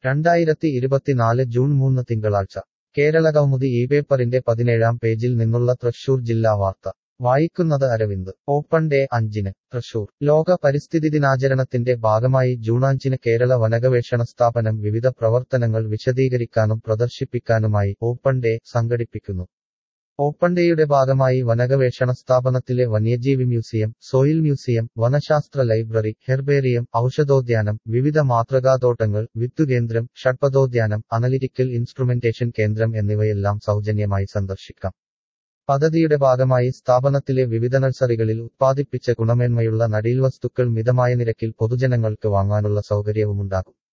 രണ്ടായിരത്തി ഇരുപത്തിനാല് ജൂൺ മൂന്ന് തിങ്കളാഴ്ച കേരള കൗമുദി ഈ പേപ്പറിന്റെ പതിനേഴാം പേജിൽ നിന്നുള്ള തൃശൂർ ജില്ലാ വാർത്ത വായിക്കുന്നത് അരവിന്ദ് ഓപ്പൺ ഡേ അഞ്ചിന് തൃശൂർ ലോക പരിസ്ഥിതി ദിനാചരണത്തിന്റെ ഭാഗമായി ജൂൺ അഞ്ചിന് കേരള വനഗവേഷണ സ്ഥാപനം വിവിധ പ്രവർത്തനങ്ങൾ വിശദീകരിക്കാനും പ്രദർശിപ്പിക്കാനുമായി ഓപ്പൺ ഡേ സംഘടിപ്പിക്കുന്നു ഓപ്പൺ ഡേയുടെ ഭാഗമായി വനഗവേഷണ സ്ഥാപനത്തിലെ വന്യജീവി മ്യൂസിയം സോയിൽ മ്യൂസിയം വനശാസ്ത്ര ലൈബ്രറി ഹെർബേറിയം ഔഷധോദ്യാനം വിവിധ മാതൃകാതോട്ടങ്ങൾ വിത്തുകേന്ദ്രം ഷഡ്പഥോദ്യാനം അനലിറ്റിക്കൽ ഇൻസ്ട്രുമെന്റേഷൻ കേന്ദ്രം എന്നിവയെല്ലാം സൗജന്യമായി സന്ദർശിക്കാം പദ്ധതിയുടെ ഭാഗമായി സ്ഥാപനത്തിലെ വിവിധ നഴ്സറികളിൽ ഉത്പാദിപ്പിച്ച ഗുണമേന്മയുള്ള നടീൽവസ്തുക്കൾ മിതമായ നിരക്കിൽ പൊതുജനങ്ങൾക്ക് വാങ്ങാനുള്ള സൗകര്യവുമുണ്ടാകും